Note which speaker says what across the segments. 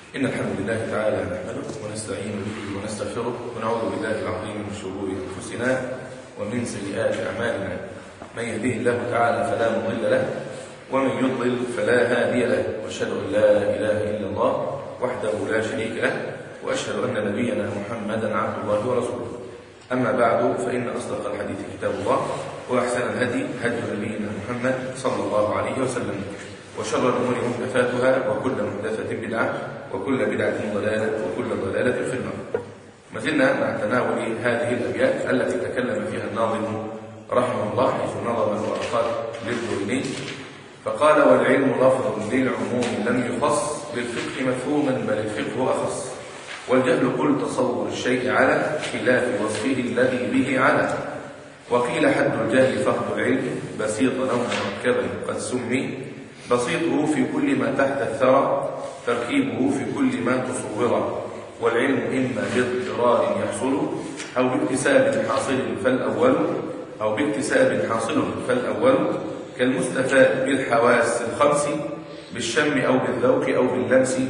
Speaker 1: إن الحمد لله تعالى نحمده ونستعين به ونستغفره ونعوذ بالله العظيم من شرور أنفسنا ومن سيئات أعمالنا من يهده الله تعالى فلا مضل له ومن يضلل فلا هادي له وأشهد أن لا إله إلا الله وحده لا شريك له وأشهد أن نبينا محمدا عبد الله ورسوله أما بعد فإن أصدق الحديث كتاب الله وأحسن الهدي هدي نبينا محمد صلى الله عليه وسلم وشر الأمور محدثاتها وكل محدثة بدعة وكل بدعة ضلالة وكل ضلالة في النار ما زلنا مع تناول هذه الأبيات التي تكلم فيها الناظم رحمه الله حيث نظم الورقات للدورين فقال والعلم لفظ للعموم لم يخص بالفقه مفهوما بل الفقه أخص والجهل كل تصور الشيء على خلاف وصفه الذي به على وقيل حد الجهل فقد العلم بسيطا أو مركبا قد سمي بسيطه في كل ما تحت الثرى تركيبه في كل ما تصور والعلم إما باضطرار يحصل أو باكتساب حاصل فالأول أو باكتساب حاصل فالأول كالمستفاد بالحواس الخمس بالشم أو بالذوق أو باللمس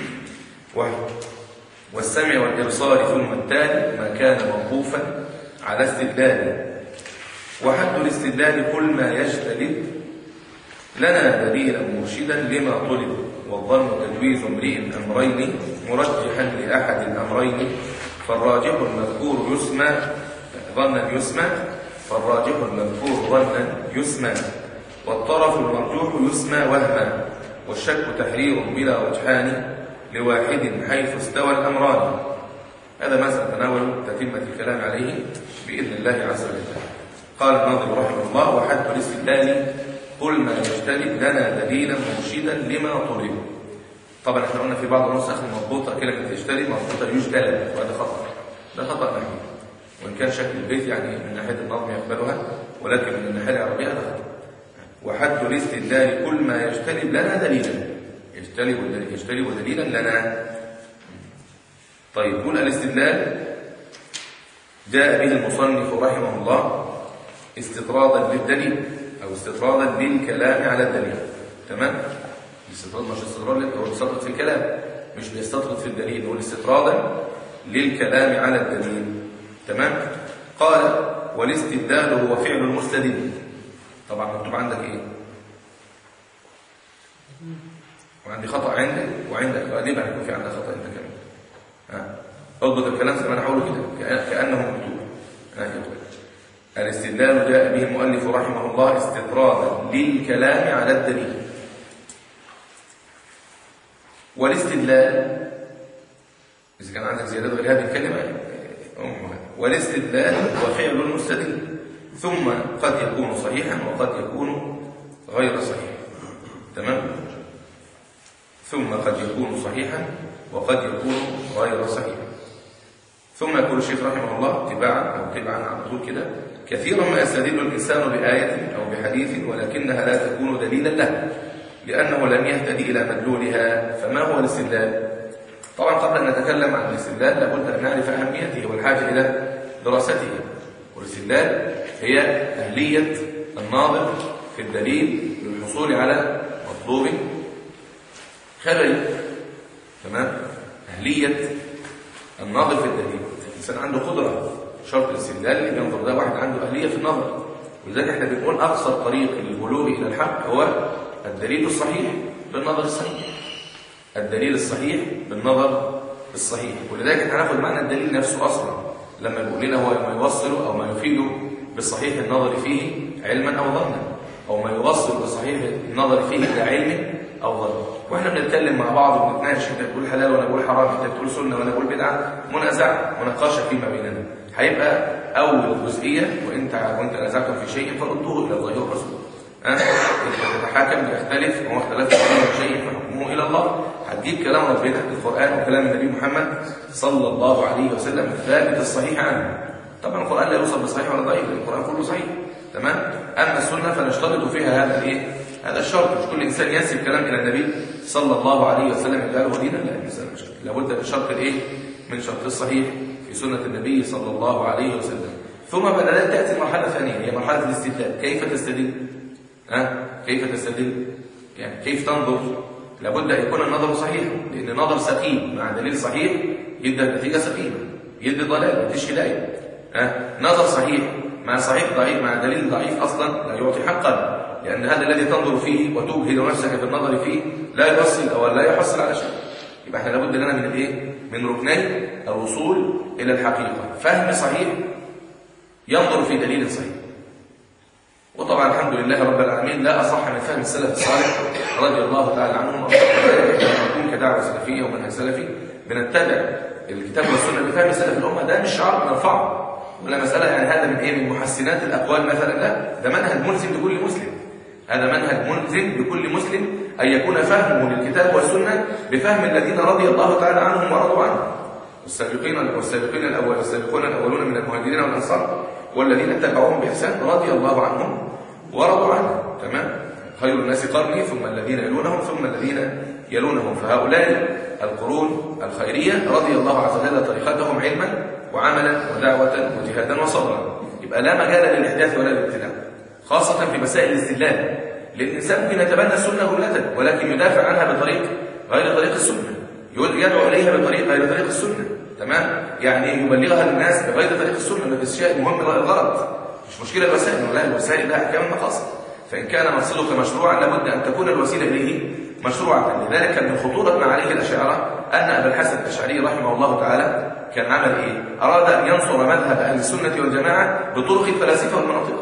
Speaker 1: والسمع والإبصار ثم التالي ما كان موقوفا على استدلال وحد الاستدلال كل ما يجتلب لنا دليلا مرشدا لما طلب والظن تجويز امرئ امرين مرجحا لاحد الامرين فالراجح المذكور يسمى ظنا يسمى فالراجح المذكور ظنا يسمى والطرف المرجوح يسمى وهما والشك تحرير بلا رجحان لواحد حيث استوى الامران هذا ما سنتناول تتمه الكلام عليه باذن الله عز وجل قال الناظم رحمه الله وحد الاستدلال كل ما يجتلب لنا دليلا مرشدا لما طلب طبعا احنا قلنا في بعض النسخ المضبوطه كلمه يجتلب مضبوطه يجتلب وهذا خطا ده خطا نحوي وان كان شكل البيت يعني من ناحيه النظم يقبلها ولكن من الناحيه العربيه ده خطا وحد الاستدلال كل ما يجتلب لنا دليلا يجتلب يجتلب دليلا لنا طيب قول الاستدلال جاء به المصنف رحمه الله استطرادا للدليل او استطرادا للكلام على الدليل تمام الاستطراد مش استطراد هو بيستطرد في الكلام مش بيستطرد في الدليل هو الاستطرادا للكلام على الدليل تمام قال والاستدلال هو فعل المستدل طبعا مكتوب عندك ايه وعندي خطا عندك وعندك غالبا هيكون في عندك خطا انت كمان ها اضبط الكلام زي ما انا هقوله كده كانه مكتوب ها كده الاستدلال جاء به المؤلف رحمه الله استطرادا للكلام على الدليل والاستدلال إذا كان عندك زيادات غير هذه الكلمة والاستدلال هو فعل المستدل ثم قد يكون صحيحا وقد يكون غير صحيح تمام ثم قد يكون صحيحا وقد يكون غير صحيح ثم يقول الشيخ رحمه الله تباعا او تبعا على طول كده كثيرا ما يستدل الانسان بايه او بحديث ولكنها لا تكون دليلا له لانه لم يهتدي الى مدلولها فما هو الاستدلال طبعا قبل ان نتكلم عن الاستدلال لابد ان نعرف اهميته والحاجه الى دراسته والاستدلال هي اهليه الناظر في الدليل للحصول على مطلوب خبري تمام اهليه الناظر في الدليل الانسان عنده قدره شرط الاستدلال اللي بينظر ده واحد عنده اهليه في النظر ولذلك احنا بنقول اقصر طريق للبلوغ الى الحق هو الدليل الصحيح بالنظر الصحيح الدليل الصحيح بالنظر الصحيح ولذلك احنا هناخد معنى الدليل نفسه اصلا لما بيقول لنا هو ما يوصله او ما يفيده بالصحيح النظر فيه علما او ظنا او ما يوصل بالصحيح النظر فيه الى علم او ظن واحنا بنتكلم مع بعض وبنتناقش انت بتقول حلال وانا بقول حرام انت بتقول سنه وانا بقول بدعه منازعه مناقشه فيما بيننا هيبقى اول جزئيه وانت وانت نازعتم في شيء فردوه الى الله والرسول ها أه؟ تتحاكم يختلف وما اختلفت في شيء فحكمه الى الله هتجيب كلام ربنا القران وكلام النبي محمد صلى الله عليه وسلم الثابت الصحيح عنه طبعا القران لا يوصف بصحيح ولا ضعيف القران كله صحيح تمام اما السنه فنشترط فيها هذا الايه هذا الشرط مش كل انسان ينسب كلام الى النبي صلى الله عليه وسلم قال ودينا لا الانسان مش لابد من شرط الايه من شرط الصحيح في سنه النبي صلى الله عليه وسلم ثم بدات تاتي المرحله الثانيه هي مرحله الاستدلال كيف تستدل ها أه؟ كيف تستدل يعني كيف تنظر لابد ان يكون النظر صحيحا لان نظر سقيم مع دليل صحيح يدي نتيجه سقيمه يدي ضلال يديش هدايه ها نظر صحيح مع صحيح ضعيف مع دليل ضعيف اصلا لا يعطي حقا لان هذا الذي تنظر فيه وتجهد نفسك في النظر فيه لا يوصل او لا يحصل على شيء يبقى احنا لابد لنا من الايه من ركنين الوصول الى الحقيقه فهم صحيح ينظر في دليل صحيح وطبعا الحمد لله رب العالمين لا أصح من فهم السلف الصالح رضي الله تعالى عنهم نكون كدعوة سلفية ومنهج سلفي بنتبع الكتاب والسنة بفهم سلف الأمة ده مش شعار نرفعه ولا مسألة يعني هذا من إيه من محسنات الأقوال مثلا لا ده منهج ملزم لكل مسلم هذا منهج ملزم لكل مسلم أن يكون فهمه للكتاب والسنة بفهم الذين رضي الله تعالى عنهم ورضوا عنه والسابقين والسابقين الأول والسابقون الأولون من المهاجرين والأنصار والذين اتبعوهم بإحسان رضي الله عنهم ورضوا عنه تمام خير الناس قرني ثم الذين يلونهم ثم الذين يلونهم فهؤلاء القرون الخيرية رضي الله عز وجل طريقتهم علما وعملا ودعوة وجهادا وصبرا يبقى لا مجال للإحداث ولا للابتلاء خاصة في مسائل الاستدلال لأن الإنسان ممكن يتبنى السنة جملة ولكن يدافع عنها بطريق غير طريق السنة يدعو إليها بطريق غير طريق السنة تمام يعني يبلغها للناس بغير طريق السنة ما فيش شيء مهم الغرض مش مشكلة الوسائل لا الوسائل لها أحكام المقاصد فإن كان مقصدك مشروعا لابد أن تكون الوسيلة إليه مشروعة لذلك من خطورة ما عليه الأشاعرة أن أبا الحسن الأشعري رحمه الله تعالى كان عمل إيه؟ أراد أن ينصر مذهب أهل السنة والجماعة بطرق الفلاسفة والمناطق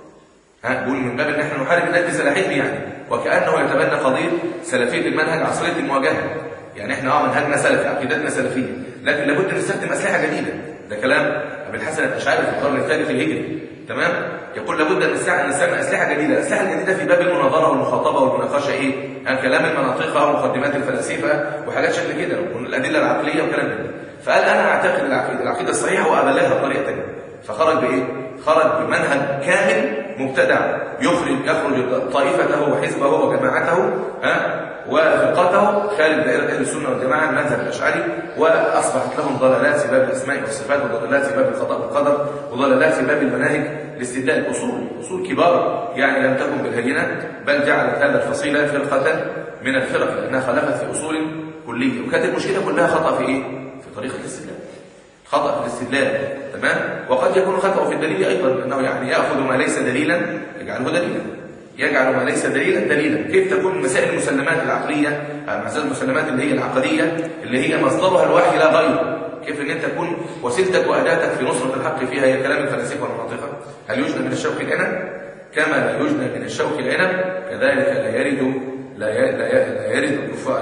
Speaker 1: ها بقول من باب ان احنا نحارب الناس بسلاحين يعني وكانه يتبنى قضيه سلفيه المنهج عصريه المواجهه يعني احنا اه منهجنا سلفي عقيدتنا سلفيه لكن لابد نستخدم اسلحه جديده ده كلام ابي الحسن الاشعري في القرن الثالث الهجري تمام يقول لابد ان نستعمل اسلحه جديده الاسلحه الجديده في باب المناظره والمخاطبه والمناقشه ايه يعني كلام المناطق ومقدمات الفلاسفه وحاجات شكل كده والادله العقليه وكلام كده فقال انا اعتقد العقيده العقيده الصحيحه وابلغها بطريقه ثانيه فخرج بايه خرج بمنهج كامل مبتدع يخرج يخرج طائفته وحزبه وجماعته ها وفرقته خارج دائرة أهل السنة والجماعة المذهب الأشعري وأصبحت لهم ضلالات في باب الأسماء والصفات وضلالات في باب القضاء والقدر وضلالات في باب المناهج الاستدلال أصول أصول كبار يعني لم تكن بالهينة بل جعلت هذا الفصيلة فرقة من الفرق لأنها خالفت في أصول كلية وكانت المشكلة كلها خطأ في إيه؟ في طريقة الاستدلال خطأ في الاستدلال تمام وقد يكون خطأ في الدليل أيضا أنه يعني يأخذ ما ليس دليلا يجعله دليلا يجعل ما ليس دليلا دليلا كيف تكون مسائل المسلمات العقلية مسائل المسلمات اللي هي العقدية اللي هي مصدرها الوحي لا غير كيف ان انت تكون وسيلتك واداتك في نصرة الحق فيها هي كلام الفلاسفة والمناطقة هل يجنى من الشوك العنب كما لا يجنى من الشوك العنب كذلك لا يرد لا لا يرد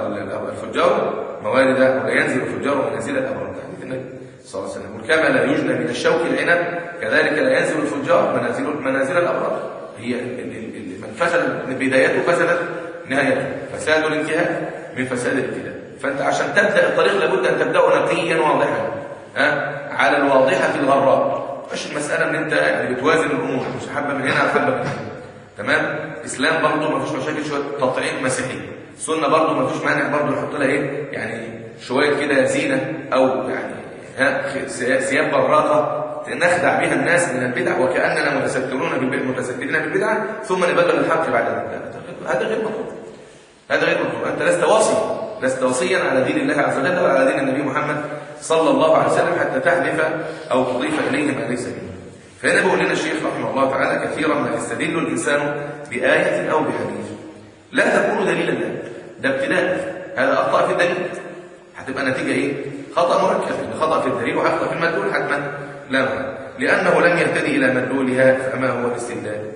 Speaker 1: الفجار موارد ولا ينزل الفجار منازل الابرار حديث النبي صلى الله عليه وسلم كما لا يجنى من الشوك العنب كذلك لا ينزل الفجار منازل منازل الابرار هي من فسد من بدايته فسدت نهايته فساد الانتهاء من فساد الابتداء فانت عشان تبدا الطريق لابد ان تبداه نقيا واضحا ها على الواضحه في الغراء مش المساله ان انت يعني بتوازن الامور مش حبه من هنا حبه من هنا تمام اسلام برضه ما فيش مشاكل شويه تطعيم مسيحي سنه برضه ما فيش مانع برضه نحط لها ايه يعني شويه كده زينه او يعني ها ثياب براقه نخدع بها الناس من البدع وكاننا متسترون متسترين بالبدع ثم نبلغ الحق بعد ذلك هذا غير مطلوب هذا غير مطلوب انت لست واصي لست وصيا على دين الله عز وجل وعلى دين النبي محمد صلى الله عليه وسلم حتى تحذف او تضيف اليه ما ليس منه فهنا بيقول لنا الشيخ رحمه الله تعالى كثيرا ما يستدل الانسان بايه او بحديث لا تكون دليلا له ده ابتداء هذا اخطا في الدليل هتبقى نتيجه ايه خطا مركب خطا في الدليل وهيخطا في المدلول حتما لا معنى لأنه لم يهتدي إلى مدلولها فما هو الاستدلال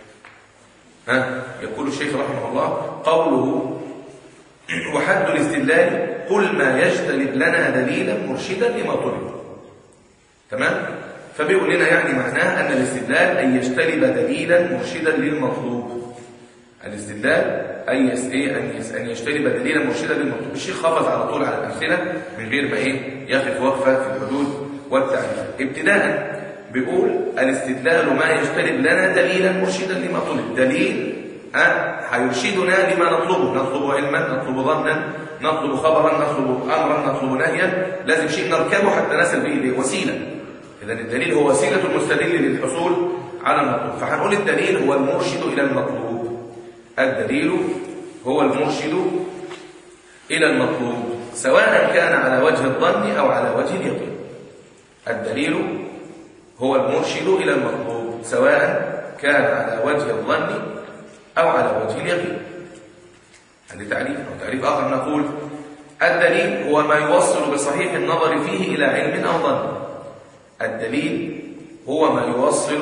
Speaker 1: ها يقول الشيخ رحمه الله قوله وحد الاستدلال قل ما يجتلب لنا دليلا مرشدا لما طلب تمام فبيقول لنا يعني معناه أن الاستدلال أن يجتلب دليلا مرشدا للمطلوب الاستدلال أي إيه أن يجتلب دليلا مرشدا للمطلوب الشيخ حافظ على طول على الأمثلة من غير ما إيه يقف وقفة في الحدود والتعريف ابتداء بيقول الاستدلال ما يجتلب لنا دليلا مرشدا لما طلب دليل هيرشدنا لما نطلبه نطلب علما نطلب ظنا نطلب خبرا نطلب امرا نطلب نهيا لازم شيء نركبه حتى نصل به اليه وسيله اذا الدليل هو وسيله المستدل للحصول على المطلوب فهنقول الدليل هو المرشد الى المطلوب الدليل هو المرشد إلى المطلوب سواء كان على وجه الظن أو على وجه اليقين الدليل هو المرشد إلى المطلوب سواء كان على وجه الظن أو على وجه اليقين هذا تعريف أو تعريف آخر نقول الدليل هو ما يوصل بصحيح النظر فيه إلى علم أو ظن الدليل هو ما يوصل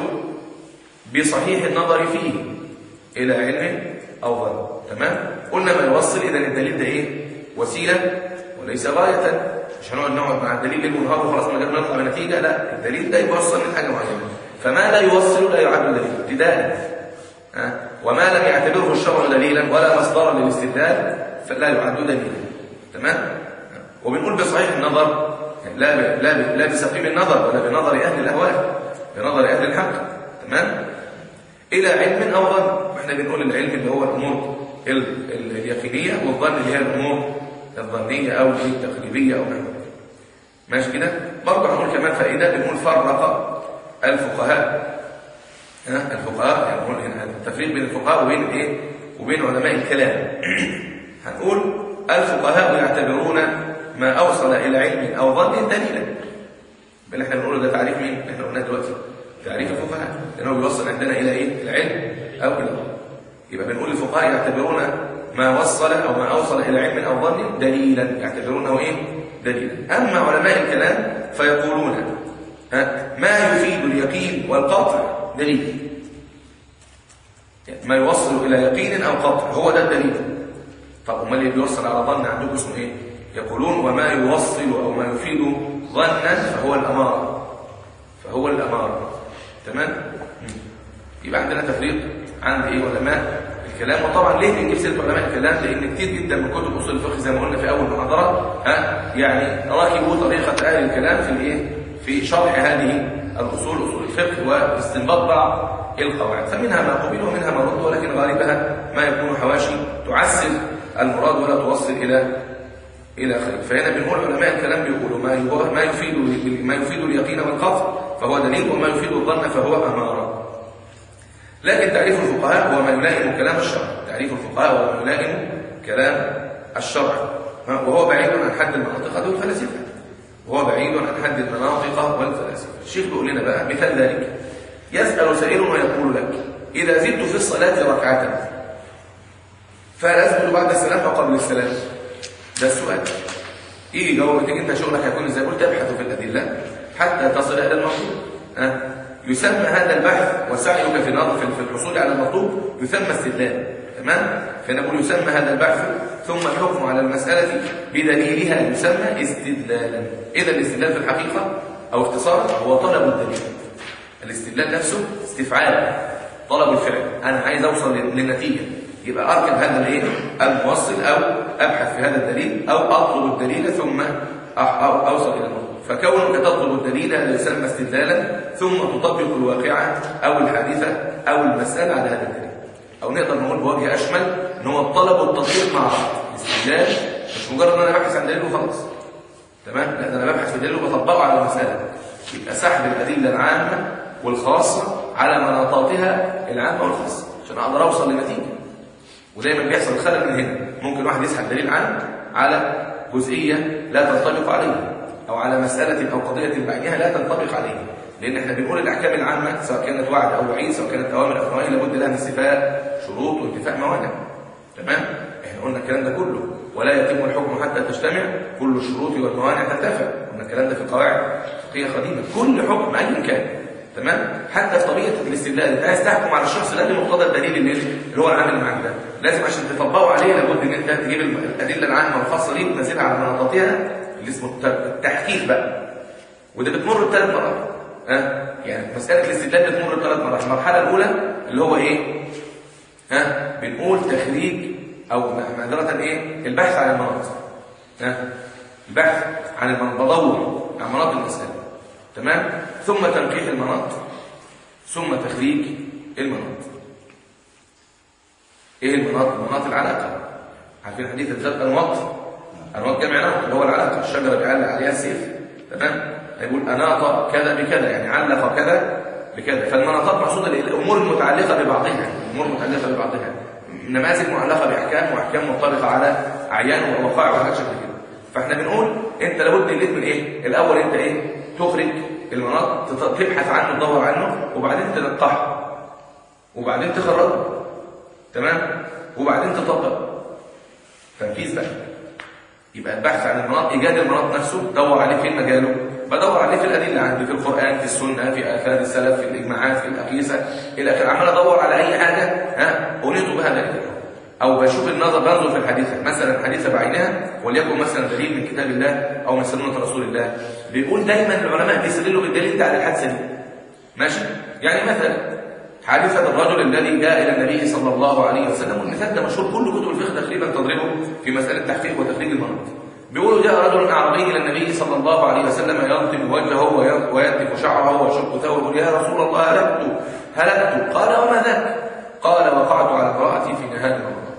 Speaker 1: بصحيح النظر فيه إلى علم أو ظن تمام؟ قلنا ما يوصل إذا الدليل ده إيه؟ وسيلة وليس غاية مش هنقعد نقعد مع الدليل ليل ونهار وخلاص ما جبنا نطلع بنتيجة لا الدليل ده يوصل لحاجة معينة فما لا يوصل لا يعد دليل ابتداء وما لم يعتبره الشرع دليلا ولا مصدرا للاستدلال فلا يعد دليلا تمام وبنقول بصحيح النظر لا ب... لا ب... لا بسقيم النظر ولا بنظر اهل الاهواء بنظر اهل الحق تمام الى علم او ظن احنا بنقول العلم اللي هو الامور ال... ال... اليقينيه والظن اللي هي الامور الظنيه او التقريبيه او نحو ماشي كده برضه هنقول كمان فائده بنقول فرق الفقهاء ها الفقهاء يعني نقول هنا التفريق بين الفقهاء وبين الايه وبين علماء الكلام هنقول الفقهاء يعتبرون ما اوصل الى علم او ظن دليلا اللي احنا بنقوله ده تعريف مين احنا قلناه دلوقتي تعريف الفقهاء لانه بيوصل عندنا الى ايه العلم او الى الظن يبقى بنقول الفقهاء يعتبرون ما وصل او ما اوصل الى علم او ظن دليلا يعتبرونه ايه دليلا اما علماء الكلام فيقولون ها ما يفيد اليقين والقطع دليل يعني ما يوصل الى يقين او قطع هو ده الدليل طب امال اللي بيوصل على ظن عندكم اسمه ايه يقولون وما يوصل او ما يفيد ظنا فهو الاماره فهو الاماره تمام يبقى عندنا تفريق عند ايه علماء الكلام وطبعا ليه بنجيب سيره علماء الكلام لان كتير جدا من كتب اصول الفقه زي ما قلنا في اول محاضره ها يعني راكبوا طريقه اهل الكلام في الايه في شرح هذه الاصول اصول الفقه واستنباط بعض القواعد فمنها ما قبل ومنها ما رد ولكن غالبها ما يكون حواشي تعسر المراد ولا توصل الى الى خير فهنا بنقول علماء الكلام بيقولوا ما ما يفيد ما يفيد اليقين والقطع فهو دليل وما يفيد الظن فهو اماره لكن تعريف الفقهاء هو ما يلائم كلام الشرع تعريف الفقهاء هو ما يلائم كلام الشرع وهو بعيد عن حد المناطق والفلاسفه وهو بعيد عن حد المناطق والفلاسفه الشيخ بيقول لنا بقى مثال ذلك يسأل سائل ويقول لك إذا زدت في الصلاة ركعة فهل أسجد بعد السلام أو قبل السلام؟ ده السؤال إيه جاوبتك أنت شغلك هيكون إزاي؟ قلت تبحث في الأدلة حتى تصل إلى المطلوب أه؟ يسمى هذا البحث وسعيك في نظر في الحصول على المطلوب يسمى استدلال تمام؟ فنقول يسمى هذا البحث ثم الحكم على المسألة بدليلها يسمى استدلالا إذا الاستدلال في الحقيقة أو اختصار هو طلب الدليل الاستدلال نفسه استفعال طلب الفعل انا عايز اوصل للنتيجه يبقى اركب هذا الايه الموصل او ابحث في هذا الدليل او اطلب الدليل ثم اوصل الى المطلوب فكونك تطلب الدليل يسمى استدلالا ثم تطبق الواقعه او الحادثه او المساله على هذا الدليل او نقدر نقول بوجه اشمل ان هو الطلب والتطبيق مع بعض الاستدلال مش مجرد ان انا ببحث عن دليل وخلاص تمام لا ده انا ببحث في دليل وبطبقه على المساله يبقى سحب الادله العامه والخاصة على مناطاتها العامة والخاصة عشان أقدر أوصل لنتيجة ودايما بيحصل خلل من هنا ممكن واحد يسحب دليل عام على جزئية لا تنطبق عليه أو على مسألة أو قضية بعينها لا تنطبق عليه لأن احنا بنقول الأحكام العامة سواء كانت وعد أو وعيد سواء كانت أوامر أو نواهي لابد لها من استيفاء شروط وانتفاء موانع تمام؟ احنا قلنا الكلام ده كله ولا يتم الحكم حتى تجتمع كل الشروط والموانع تنتفع قلنا الكلام ده في قواعد فقهية قديمة كل حكم أيا كان تمام حتى في طبيعه الاستدلال انت عايز تحكم على الشخص ده بمقتضى الدليل اللي, اللي هو العامل معاك ده لازم عشان تطبقه عليه لابد ان انت تجيب الادله العامه والخاصه دي وتنزلها على مناطاتها اللي اسمه التحقيق بقى وده بتمر بثلاث مراحل ها يعني مساله الاستدلال بتمر بثلاث مراحل المرحله الاولى اللي هو ايه ها بنقول تخريج او معذره ايه البحث عن المناط ها البحث عن المناط بدور عن مناط المساله تمام ثم تنقيح المناط ثم تخريج المناط ايه المناط المناط العلاقه عارفين حديث الذات انواط انواط جمع ناط اللي هو العلاقه الشجره بيعلق عليها السيف تمام يقول اناط كذا بكذا يعني علق كذا بكذا فالمناطات مقصوده الامور المتعلقه ببعضها الامور المتعلقه ببعضها نماذج معلقه باحكام واحكام مرتبطه على اعيان ووقائع وحاجات شكل كده فاحنا بنقول انت لابد الليت من ايه الاول انت ايه تخرج المناط تط- تبحث عنه تدور عنه وبعدين تلقحه وبعدين تخرجه تمام وبعدين تطبق تنفيذ بقى يبقى البحث عن المناط ايجاد المناط نفسه دور عليه فين مجاله بدور عليه في الادله عندي في القران في السنه في اثار السلف في الاجماعات في الاقيسه الى اخره عمال ادور على اي حاجه ها اريد بها ذلك او بشوف النظر بنظر في الحديثه مثلا حديثه بعينها وليكن مثلا دليل من كتاب الله او من سنه رسول الله بيقول دايما العلماء بيستدلوا بالدليل ده على الحادثه دي ماشي يعني مثلا حادثة الرجل الذي جاء إلى النبي صلى الله عليه وسلم والمثال ده مشهور كل كتب الفقه تقريبا تضربه في مسألة تحقيق وتخريج المناط بيقولوا جاء رجل أعرابي إلى النبي صلى الله عليه وسلم يلطم وجهه وي- وينتف شعره ويشق ثوبه يقول يا رسول الله هلكت هلكت قال وما ذاك قال وقعت على امرأتي في نهار رمضان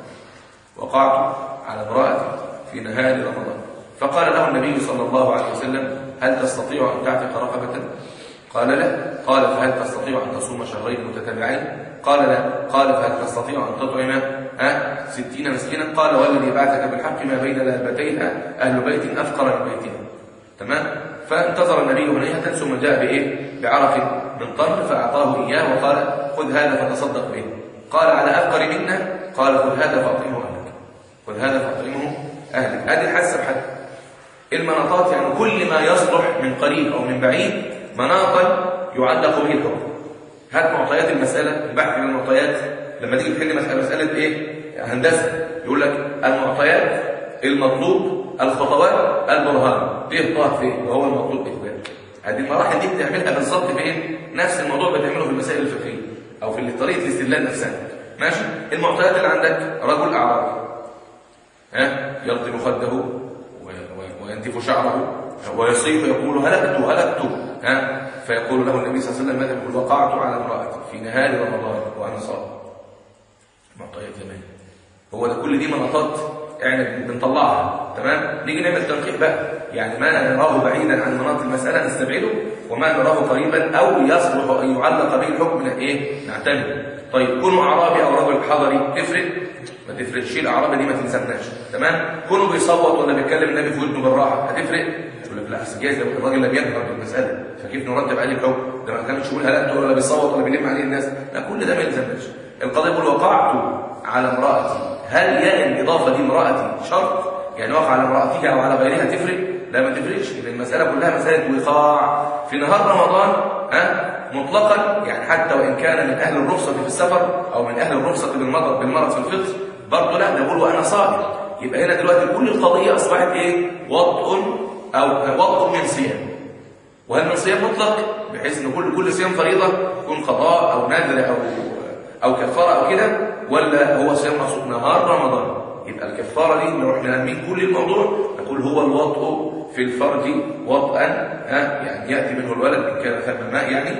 Speaker 1: وقعت على امرأتي في نهار رمضان فقال له النبي صلى الله عليه وسلم هل تستطيع أن تعتق رقبة قال لا قال فهل تستطيع أن تصوم شهرين متتابعين قال لا قال فهل تستطيع أن تطعم ها ستين مسكينا قال والذي بعثك بالحق ما بين لابتيها أهل بيت أفقر من بيتها تمام فانتظر النبي هنيهة ثم جاء بإيه بعرق من طن فأعطاه إياه وقال خذ هذا فتصدق به قال على أفقر منا قال خذ هذا فأطعمه أهلك خذ هذا فأطعمه أهلك هذه الحاسة بحد المناطات يعني كل ما يصلح من قريب أو من بعيد مناطا يعلق به الحكم هات معطيات المسألة البحث عن المعطيات لما تيجي تحل مسألة مسألة إيه هندسة يقول لك المعطيات المطلوب الخطوات البرهان ليه طه فيه وهو المطلوب إثبات هذه المراحل دي بتعملها بالظبط في إيه نفس الموضوع بتعمله في المسائل الفقهية أو في طريقة الاستدلال نفسها ماشي المعطيات اللي عندك رجل أعرابي ها يلطم خده و- و- وينتف شعره ويصيح يقول هلكت هلكت ها فيقول له النبي صلى الله عليه وسلم ماذا يقول وقعت على امرأتي في نهار رمضان وأنا صائم معطيات زمان هو ده كل دي مناطات يعني بنطلعها تمام نيجي نعمل تنقيح بقى يعني ما نراه بعيدا عن مناط المسألة نستبعده وما نراه قريبا أو يصلح أن يعلق به الحكم ايه نعتمد طيب كونه أعرابي أو رجل حضري تفرق ما تفرقش الأعرابي دي ما تلزمناش تمام كونه بيصوت ولا بيتكلم النبي في ودنه بالراحة هتفرق يقول لك لا أصل جايز ده الراجل لم يجهر بالمسألة فكيف نرتب عليه الحكم ده ما كانش يقول هلكت ولا بيصوت ولا بيلم عليه الناس لا كل ده ما يلزمناش القضية يقول وقعت على امرأتي هل يعني الإضافة دي امرأتي شرط يعني وقع على امرأتها أو على غيرها تفرق لا ما تفرقش لأن المسألة كلها مسألة وقاع في نهار رمضان ها مطلقا يعني حتى وإن كان من أهل الرخصة في السفر أو من أهل الرخصة بالمرض بالمرض في الفطر برضه لا نقول وأنا صائم يبقى هنا دلوقتي كل القضية أصبحت إيه وطء أو وطء من صيام وهل من صيام مطلق بحيث ان كل كل صيام فريضه يكون قضاء او نذر او او كفاره او كده ولا هو صيام مقصود نهار رمضان يبقى الكفاره دي نروح نلمين كل الموضوع نقول هو الوطء في الفرج وطئا ها يعني ياتي منه الولد ان كان ثم ماء يعني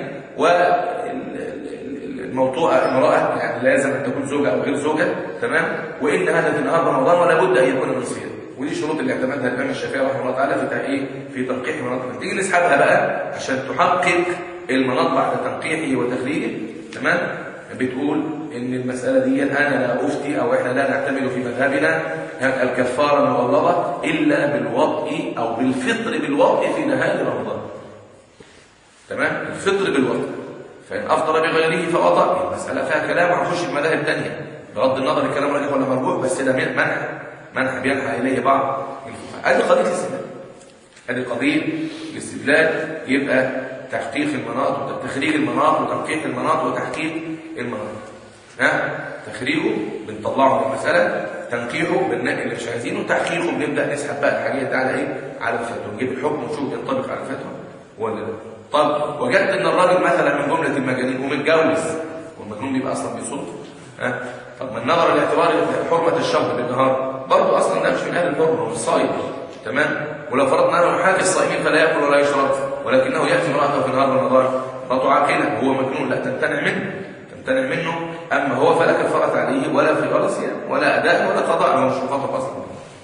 Speaker 1: والموطوءه امراه يعني لازم ان تكون زوجه او غير زوجه تمام وان هذا في نهار رمضان ولا بد ان يكون من صيام ودي شروط اللي اعتمدها الامام الشافعي رحمه الله تعالى في تحقيق في تنقيح مناط تيجي نسحبها بقى عشان تحقق المناط بعد تنقيحه وتخريجه تمام بتقول ان المساله دي انا لا افتي او احنا لا نعتمد في مذهبنا الكفاره المغلظه الا بالوطء او بالفطر بالوطء في نهار رمضان تمام الفطر بالوطء فان افطر بغيره فوطأ المساله فيها كلام وهنخش في مذاهب ثانيه بغض النظر الكلام راجح ولا مرجوح بس ده منع منع بينحى اليه بعض الفقهاء هذه قضيه الاستدلال هذه قضيه الاستدلال يبقى تحقيق المناط وتخريج المناط وتنقيح المناط وتحقيق المناط ها تخريجه بنطلعه من المساله تنقيحه بننقي اللي مش عايزينه تحقيقه بنبدا نسحب بقى الحاجات دي على ايه على الفتوى نجيب الحكم ونشوف ينطبق على الفتوى ولا لا طب وجدت ان الراجل مثلا من جمله المجانين ومتجوز والمجنون بيبقى اصلا بيصد ها طب من نظر لاعتبار حرمه الشهر بالنهار برضه اصلا ده مش من اهل الحرمه هو الصائم تمام ولو فرضنا انه حاكي الصائمين فلا ياكل ولا يشرب ولكنه ياتي امراته في نهار رمضان امراته عاقله هو مجنون لا تمتنع منه تمتنع منه اما هو فلا كفاره عليه ولا في ولا صيام ولا اداء ولا قضاء هو مش مخاطب اصلا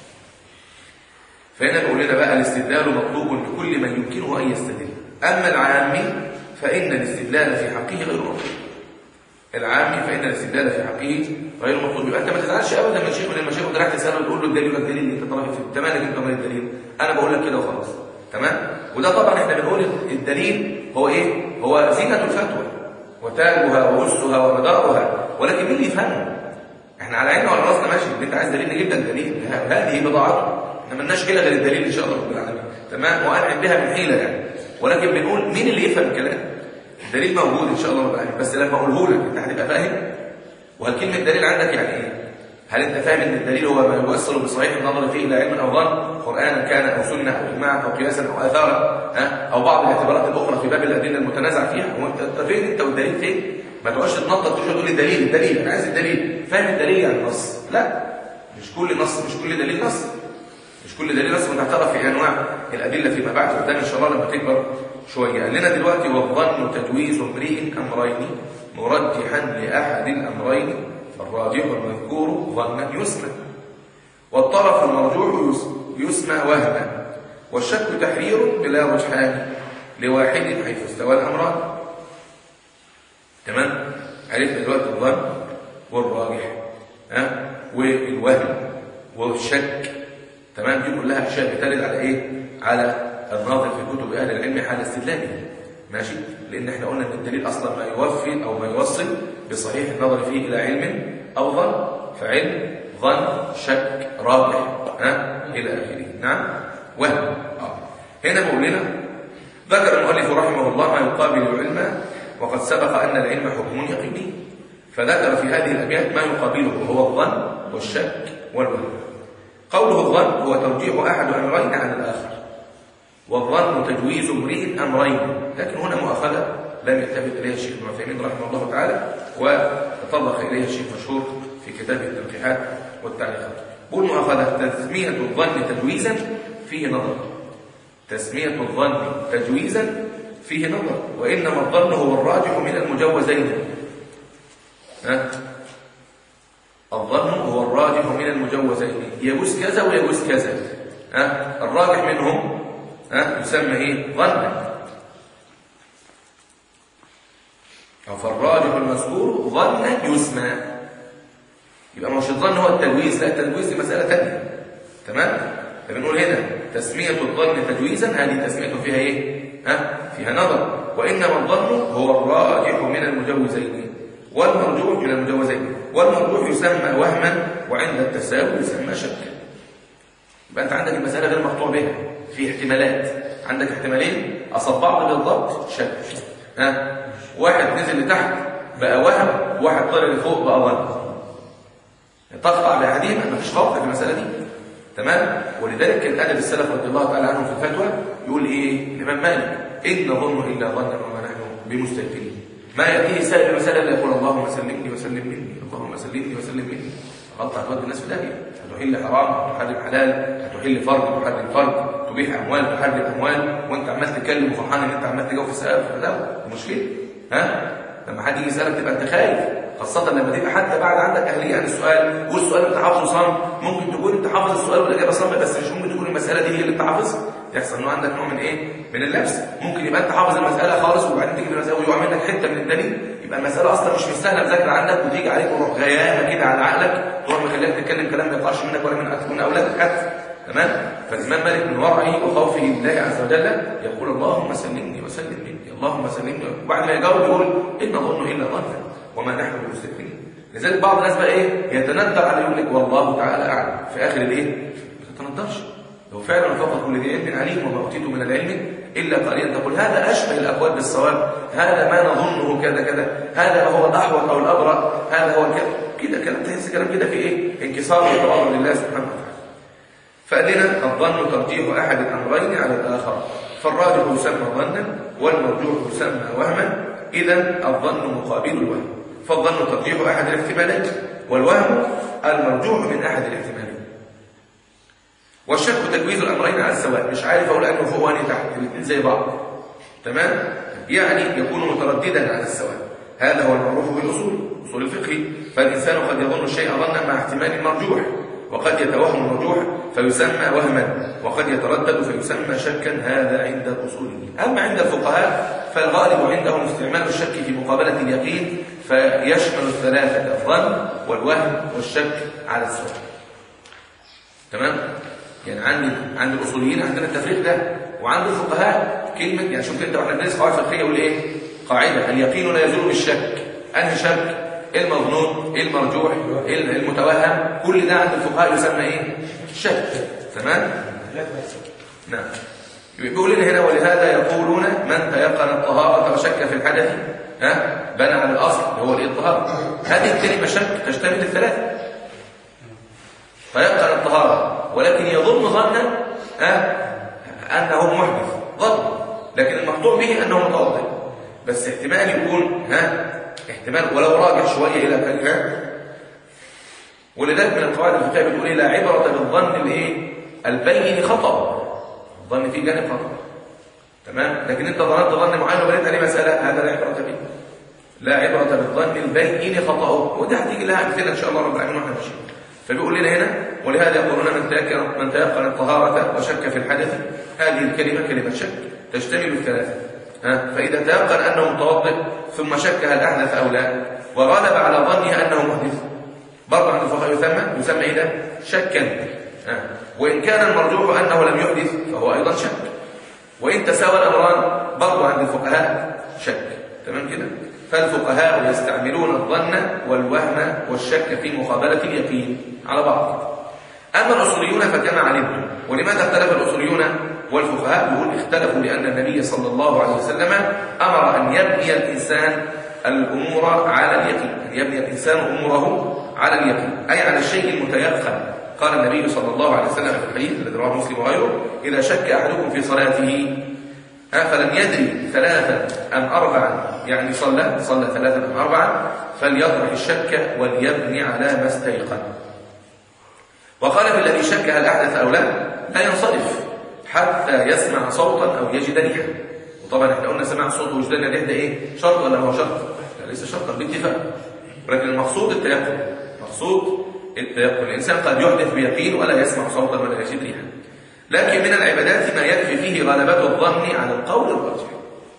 Speaker 1: فهنا بيقول لنا بقى الاستدلال مطلوب لكل من يمكنه ان يستدل اما العامي فان الاستدلال في حقه غير مطلوب العام فإن الاستدلال في حقه غير مطلوب يبقى أنت ما تزعلش أبدا من شيخ من المشايخ وأنت رايح تسأله وتقول له الدليل والدليل اللي أنت طالب فيه أنت مالك أنت مال الدليل أنا بقول لك كده وخلاص تمام وده طبعا احنا بنقول الدليل هو إيه؟ هو زينة الفتوى وتاجها وأسها ومدارها ولكن مين اللي يفهمه؟ احنا على عيننا وعلى راسنا ماشي انت عايز دليل نجيب لك دليل هذه بضاعته احنا مالناش حيله غير الدليل ان شاء الله رب العالمين تمام وانعم بها من حيله يعني ولكن بنقول مين اللي يفهم الكلام الدليل موجود ان شاء الله رب العالمين بس لما اقوله لك انت هتبقى فاهم وهل كلمه دليل عندك يعني ايه هل انت فاهم ان الدليل هو ما يوصل بصحيح النظر فيه الى علم او ظن قرانا كان او سنه او اجماعا او قياسا او اثارا ها او بعض الاعتبارات الاخرى في باب الادله المتنازع فيها هو انت فين انت والدليل فين ما تقعدش تنطط تقول تقول لي الدليل الدليل انا عايز الدليل فاهم الدليل يعني نص لا مش كل نص مش كل دليل نص مش كل دليل نص وانت هتعرف في انواع الادله فيما بعد قدام ان شاء الله لما تكبر شويه قال لنا دلوقتي والظن تجويز امرئ امرين مرجحا لاحد الامرين فالراجح المذكور ظنا يسمى والطرف المرجوح يسمى وهما والشك تحرير بلا رجحان لواحد حيث استوى الامران تمام عرفنا دلوقتي الظن والراجح ها والوهم والشك تمام دي كلها اشياء بترد على ايه على الناظر في كتب اهل العلم حال استدلاله ماشي لان احنا قلنا ان الدليل اصلا ما يوفي او ما يوصل بصحيح النظر فيه الى علم او ظن فعلم ظن شك راجح ها الى اخره نعم وهم آه. هنا بقول لنا ذكر المؤلف رحمه الله ما يقابل العلم وقد سبق أن العلم حكم يقيني فذكر في هذه الأبيات ما يقابله وهو الظن والشك والوهم قوله الظن هو ترجيح أحد أمرين على الآخر والظن تجويز امرئ أمرين لكن هنا مؤاخذة لم يلتفت إليها الشيخ ابن عثيمين رحمه الله تعالى وتطرق إليها الشيخ مشهور في كتاب التنقيحات والتعليقات بقول مؤاخذة تسمية الظن تجويزا فيه نظر تسمية الظن تجويزا فيه نظر وإنما الظن هو الراجح من المجوزين ها؟ الظن هو الراجح من المجوزين يجوز كذا ويجوز كذا ها؟ الراجح منهم ها؟ يسمى ايه ظنا فالراجح المذكور ظنا يسمى يبقى مش الظن هو التجويز لا التجويز دي مسألة ثانيه تمام فبنقول هنا تسمية الظن تجويزا هذه تسمية فيها ايه ها فيها نظر وإنما الظن هو الراجح من المجوزين والمرجوح من المجوزين والمرجوح يسمى وهما وعند التساوي يسمى شكا يبقى أنت عندك المسألة غير مقطوع بها في احتمالات عندك احتمالين أصاب بعض بالضبط شك ها واحد نزل لتحت بقى وهم واحد طلع لفوق بقى ظن تقطع بأحدهما مفيش فرق في المسألة دي تمام ولذلك كان ادب السلف رضي الله تعالى عنهم في الفتوى يقول ايه الامام مالك ان نظن الا ظنا وما نحن بمستيقنين ما ياتيه سائل المساله الا يقول اللهم سلمني وسلم مني اللهم سلمني وسلم مني غلط هتودي الناس في داهيه هتحل حرام هتحرم حلال هتحل فرض تحرم فرض تبيح اموال تحرم اموال وانت عمال تتكلم وفرحان ان انت عمال تجاوب في السقف ده مشكله ها لما حد يجي يسالك تبقى انت خايف خاصة لما تبقى حتى بعد عندك أهلية عن السؤال والسؤال انت حافظه صم ممكن تكون انت حافظ السؤال والإجابة صم بس مش ممكن تكون المسألة دي هي اللي انت حافظها يحصل انه عندك نوع من ايه؟ من اللبس ممكن يبقى انت حافظ المسألة خالص وبعدين تيجي المسألة ويقع منك حتة من الدليل يبقى المسألة أصلا مش مستاهلة مذاكرة عندك وتيجي عليك وروح غيامة كده على عقلك تروح مخليك تتكلم كلام ما يطلعش منك ولا من من أولادك حتى تمام؟ فالإمام مالك من ورعه وخوفه لله عز وجل يقول اللهم سلمني وسلم مني اللهم سلمني وبعد ما يجاوب يقول إن نظن إلا ظنا وما نحن بمستكبرين لذلك بعض الناس بقى ايه يتندر على يقول لك والله تعالى اعلم في اخر الايه ما تتندرش لو فعلا فقط كل ذي علم عليم وما اوتيته من العلم الا قليلا تقول هذا اشبه الاقوال بالصواب هذا ما نظنه كذا كذا هذا ما هو الاحوط او الابرى هذا هو كذا كده كلام تحس كلام كده في ايه انكسار وتواضع لله سبحانه وتعالى فقال لنا الظن ترجيح احد الامرين على الاخر فالراجح يسمى ظنا والمرجوح يسمى وهما اذا الظن مقابل الوهم فالظن ترجيح أحد الاحتمالين والوهم المرجوح من أحد الاحتمالين والشك تجويز الأمرين على السواء مش عارف أقول أنه فوق وأني تحت الاثنين زي بعض تمام يعني يكون مترددا على السواء هذا هو المعروف بالأصول أصول الفقه فالإنسان قد يظن الشيء ظنا مع احتمال مرجوح وقد يتوهم المرجوح فيسمى وهما وقد يتردد فيسمى شكا هذا عند الاصوليين اما عند الفقهاء فالغالب عندهم استعمال الشك في مقابله اليقين فيشمل الثلاثة الظن والوهم والشك على السؤال تمام يعني عند عند الاصوليين عندنا التفريق ده وعند الفقهاء كلمه يعني شوف انت واحنا بندرس قواعد فقهيه يقول ايه قاعده اليقين لا يزول بالشك انهي شك ايه المظنون ايه المرجوح ايه المتوهم كل ده عند الفقهاء يسمى ايه شك تمام نعم بيقول لنا هنا ولهذا يقولون من تيقن الطهارة وشك في الحدث ها بنى على الأصل اللي هو الإطهار هذه الكلمة شك تشتمل الثلاثة تيقن الطهارة ولكن يظن ظنا ها أنه محدث ظن لكن المقطوع به أنه متوضئ بس احتمال يكون ها احتمال ولو راجع شوية إلى كلمة ولذلك من القواعد الفقهية بتقول إيه لا عبرة بالظن الايه البين خطأ الظن فيه جانب خطأ تمام لكن انت ظننت ظن معين وبنيت عليه مسألة هذا لا عبرة به لا عبرة بالظن البين خطأه وده هتيجي لها أمثلة إن شاء الله رب العالمين واحنا ماشيين فبيقول لنا هنا ولهذا يقولون من تيقن من تيقن الطهارة وشك في الحدث هذه الكلمة كلمة شك تشتمل الثلاثة ها فإذا تيقن أنه متوضئ ثم شك هل أحدث أو لا وغلب على ظنه أنه محدث برضه عند الفقهاء يسمى يسمى إيه ده؟ شكا ها وإن كان المرجوح أنه لم يحدث فهو أيضا شك وإن تساوى الأمران برضه عند الفقهاء شك تمام كده فالفقهاء يستعملون الظن والوهم والشك في مقابلة اليقين على بعض أما الأصوليون فكما علمتم ولماذا اختلف الأصوليون والفقهاء يقول اختلفوا لأن النبي صلى الله عليه وسلم أمر أن يبني الإنسان الأمور على اليقين أن يبني الإنسان أموره على اليقين أي على الشيء المتيقن قال النبي صلى الله عليه وسلم في الحديث الذي رواه مسلم وغيره إذا شك أحدكم في صلاته فلم يدري ثلاثا أم أربعا يعني صلى صلى ثلاثا أم أربعا فليطرح الشك وليبني على ما استيقن وقال في الذي شك هل أحدث أو لا لا ينصرف حتى يسمع صوتا أو يجد ريحا وطبعا احنا قلنا سماع الصوت وجدان الريح ده ايه شرط ولا هو شرط لا ليس شرطا باتفاق ولكن المقصود التيقن مقصود التيقن الإنسان قد يحدث بيقين ولا يسمع صوتا ولا يجد ريحا لكن من العبادات ما يكفي فيه غلبة الظن على القول الراجح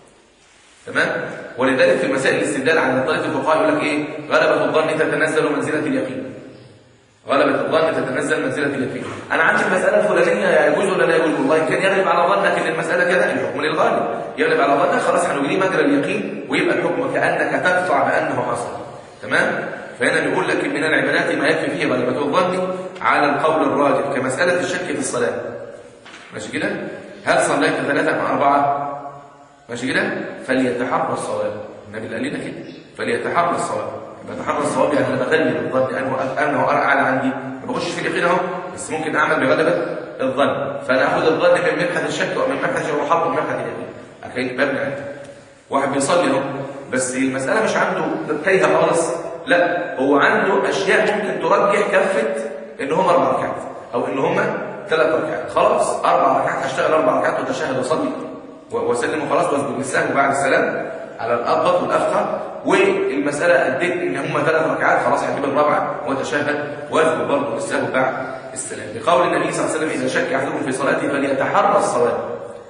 Speaker 1: تمام ولذلك في مسائل الاستدلال على طريقه الفقهاء يقول لك ايه غلبة الظن تتنزل منزلة اليقين غلبة الظن تتنزل منزلة اليقين انا عندي المسألة الفلانية يجوز ولا لا يجوز والله كان يغلب على ظنك ان المسألة كذا الحكم للغالب يغلب على ظنك خلاص هنجري مجرى اليقين ويبقى الحكم كأنك تقطع بأنه حصل تمام فهنا بيقول لك من العبادات ما يكفي فيه غلبة الظن على القول الراجح كمسألة الشك في الصلاة ماشي كده هل صليت ثلاثة مع أربعة ماشي كده فليتحرى الصواب النبي قال لنا كده فليتحرى الصواب يبقى تحرى الصواب يعني انا بغلب الظن انه انه اعلى عندي ما بخش في اليقين اهو بس ممكن اعمل بغلبه الظن فانا اخذ الظن من مبحث الشك ومن مبحث المحط من مبحث اليقين اكيد ببني عندي واحد بيصلي اهو بس المساله مش عنده تايهه خالص لا هو عنده اشياء ممكن ترجح كفه ان هم اربع ركعات او ان هم ثلاث ركعات خلاص اربع ركعات هشتغل اربع ركعات وتشهد واصلي واسلم وخلاص واسجد للسهو بعد السلام على الابط والافخر والمساله اديت ان هم ثلاث ركعات خلاص هجيب الرابعه واتشهد واسجد برضه للسهو بعد السلام لقول النبي صلى الله عليه وسلم اذا شك احدكم في صلاته فليتحرى الصواب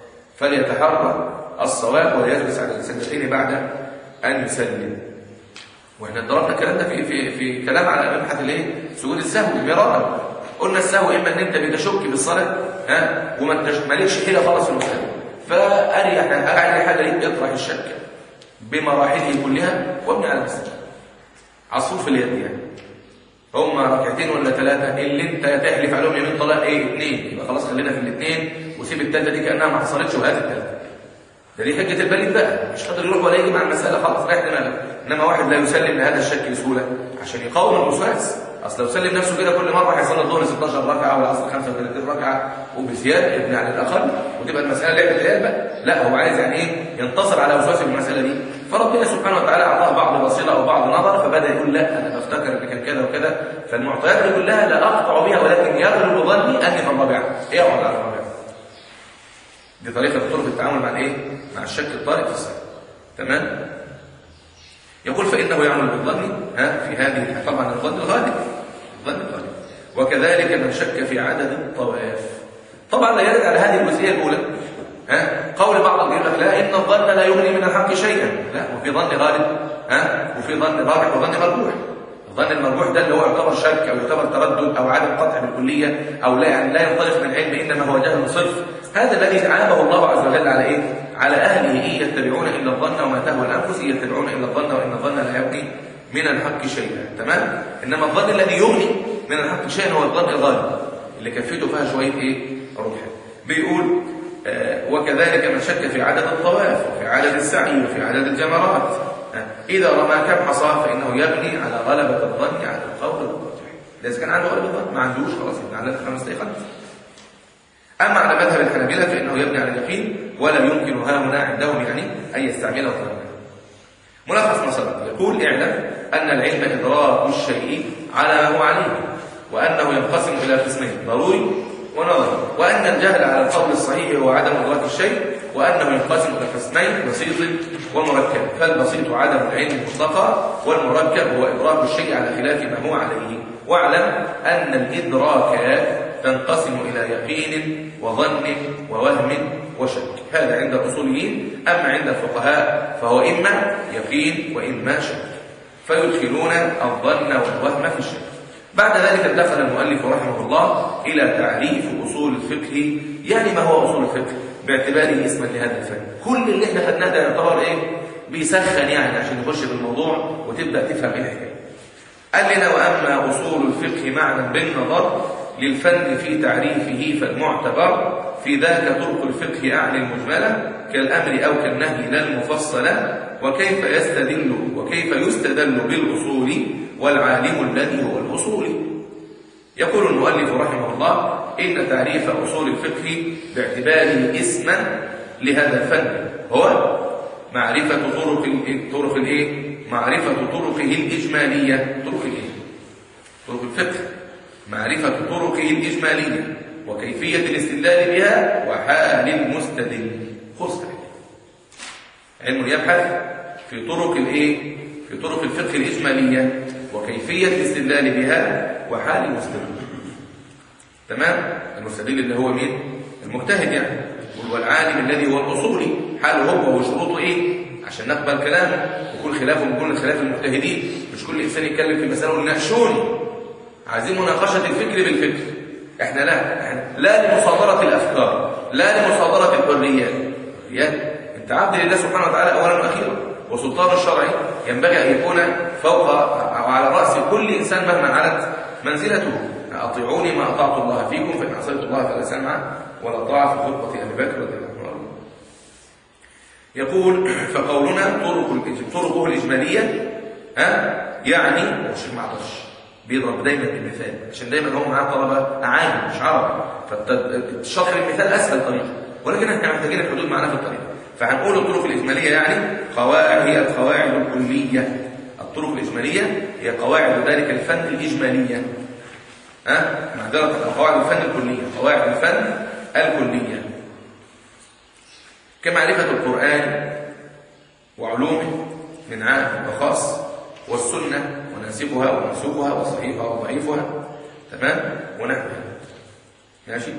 Speaker 1: فليتحرى الصواب وليجلس على السجدتين بعد ان يسلم واحنا ضربنا الكلام ده في في في كلام على مبحث الايه سجود السهو مرارا قلنا السهو اما ان انت بتشك بالصلاه ها وما انتش مالكش حيله خالص في المساله فاريح اريح حاجه ليك اطرح الشك بمراحله كلها وابني على المسجد عصفور في اليد يعني هم ركعتين ولا ثلاثه اللي انت تحلف عليهم يمين طلاق ايه اثنين يبقى خلاص خلينا في الاثنين وسيب الثالثه دي كانها ما حصلتش وهات الثالثه ده دي حجه البليد بقى مش قادر يروح ولا يجي مع المساله خلاص رايح دماغك انما واحد لا يسلم لهذا الشك بسهوله عشان يقاوم الوسواس اصل لو سلم نفسه كده كل مره هيصلي الظهر 16 ركعه والعصر 35 ركعه وبزياده ابن على الاقل وتبقى المساله لعبه عيال بقى لا هو عايز يعني ايه ينتصر على وسواسه في المساله دي فربنا سبحانه وتعالى اعطاه بعض بصيره او بعض نظر فبدا يقول لا انا بفتكر ان كان كذا وكذا فالمعطيات دي كلها لا اقطع بها ولكن يغلب ظني اني في الرابعه ايه اقعد على الرابعه دي طريقه من طرق التعامل مع الايه مع الشك الطارئ في الصلاه تمام يقول فانه يعمل بالظن ها في هذه طبعا الظن الغالب الظن الغالب وكذلك من شك في عدد الطواف طبعا لا يرد على هذه الجزئيه الاولى ها قول بعض يقول لك لا ان الظن لا يغني من الحق شيئا لا وفي ظن غالب ها وفي ظن راجح وظن مرجوح الظن المرجوح ده اللي هو يعتبر شك او يعتبر تردد او عدم قطع بالكليه او لا يعني لا ينطلق من علم انما هو جهل صرف هذا الذي عابه الله عز وجل على ايه على اهله ان يتبعون الا الظن وما تهوى الانفس ان يتبعون الا الظن وان الظن لا يغني من الحق شيئا تمام انما الظن الذي يغني من الحق شيئا هو الظن الغالب اللي كفيته فيها شويه ايه روح بيقول آه وكذلك من شك في عدد الطواف وفي عدد السعي وفي عدد الجمرات آه إذا رمى كم حصى فإنه يبني على غلبة الظن على القول الراجح إذا كان عنده غلبة الظن ما عندوش خلاص يبني على خمس دقيقة أما على مذهب الحنابلة فإنه يبني على اليقين ولا يمكن ها هنا عندهم يعني أن يستعمله تماما ملخص مصدر يقول اعلم أن العلم إدراك الشيء على ما هو عليه وأنه ينقسم إلى قسمين ضروري ونظري وأن الجهل على القول الصحيح هو عدم إدراك الشيء وأنه ينقسم إلى قسمين بسيط ومركب فالبسيط عدم العلم مطلقا والمركب هو إدراك الشيء على خلاف ما هو عليه واعلم أن الإدراك تنقسم إلى يقين وظن ووهم وشك هذا عند الأصوليين أما عند الفقهاء فهو إما يقين وإما شك فيدخلون الظن والوهم في الشك بعد ذلك دخل المؤلف رحمه الله إلى تعريف أصول الفقه يعني ما هو أصول الفقه باعتباره اسما لهذا الفن كل اللي احنا خدناه ده يعتبر ايه بيسخن يعني عشان نخش في الموضوع وتبدا تفهم ايه الحكايه قال لنا واما اصول الفقه معنى بالنظر للفن في تعريفه فالمعتبر في ذاك طرق الفقه اعني المجمله كالامر او كالنهي لا المفصله وكيف يستدل وكيف يستدل بالاصول والعالم الذي هو الاصول يقول المؤلف رحمه الله إن تعريف أصول الفقه باعتباره اسما لهذا الفن هو معرفة طرق طرق الايه؟ معرفة طرقه الإجمالية طرق الايه؟ طرق الفقه معرفة طرقه الإجمالية وكيفية الاستدلال بها وحال المستدل خص علم يبحث في طرق الايه؟ في طرق الفقه الإجمالية وكيفية الاستدلال بها وحال المستدل تمام المستدل اللي هو مين المجتهد يعني والعالم الذي هو الاصولي حاله هو وشروطه ايه عشان نقبل كلامه وكل خلافه وكل خلاف المجتهدين مش كل انسان يتكلم في مساله يقول ناقشوني عايزين مناقشه الفكر بالفكر احنا لا احنا لا لمصادره الافكار لا لمصادره الحريات الحريات انت عبد لله سبحانه وتعالى اولا واخيرا وسلطان الشرعي ينبغي ان يكون فوق او على راس كل انسان مهما علت منزلته اطيعوني ما اطعت الله فيكم فان عصيت الله فلا سمع ولا طاعه في خطبه ابي بكر رضي الله عنه يقول فقولنا طرق طرقه الاجماليه ها يعني والشيخ ما عطش بيضرب دايما بالمثال عشان دايما هم معاه طلبه اعاجم مش عرب فالشرح المثال اسهل طريقه ولكن احنا محتاجين الحدود معنا في الطريق فهنقول الطرق الاجماليه يعني قواعد هي القواعد الكليه الطرق الاجماليه هي قواعد ذلك الفن الاجماليه ها معذره قواعد الفن الكليه قواعد الفن الكليه كمعرفه القران وعلومه من عام وخاص والسنه وناسبها ومنسوبها وصحيحها وضعيفها تمام ونحوها ماشي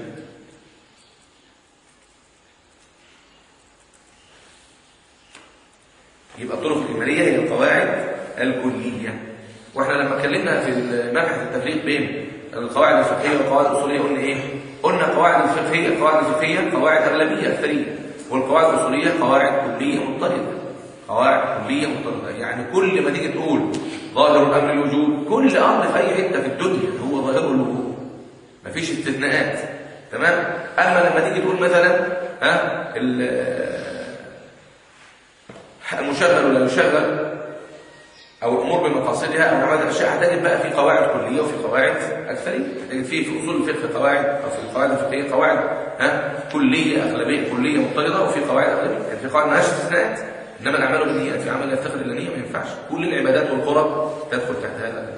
Speaker 1: يبقى الطرق الإجمالية هي القواعد الكلية واحنا لما اتكلمنا في مبحث التفريق بين القواعد الفقهية والقواعد الأصولية قلنا ايه؟ قلنا القواعد الفقهية القواعد الفقهية قواعد أغلبية أكثرية والقواعد الأصولية قواعد كلية مضطردة قواعد كلية مضطردة يعني كل ما تيجي تقول ظاهر الأمر الوجود كل أمر في أي حتة في الدنيا هو ظاهر الوجود مفيش استثناءات تمام أما لما تيجي تقول مثلا ها المشغل ولا يشغل او الامور بمقاصدها او نوع الاشياء هتجد بقى في قواعد كليه وفي قواعد اكثريه في في اصول الفقه قواعد او في القواعد الفقهيه قواعد ها كليه اغلبيه كليه مضطرده وفي قواعد اغلبيه يعني في قواعد مالهاش استثناءات انما الاعمال بالنيات في عمل يفتقد الى النيه ما ينفعش كل العبادات والقرب تدخل تحت هذا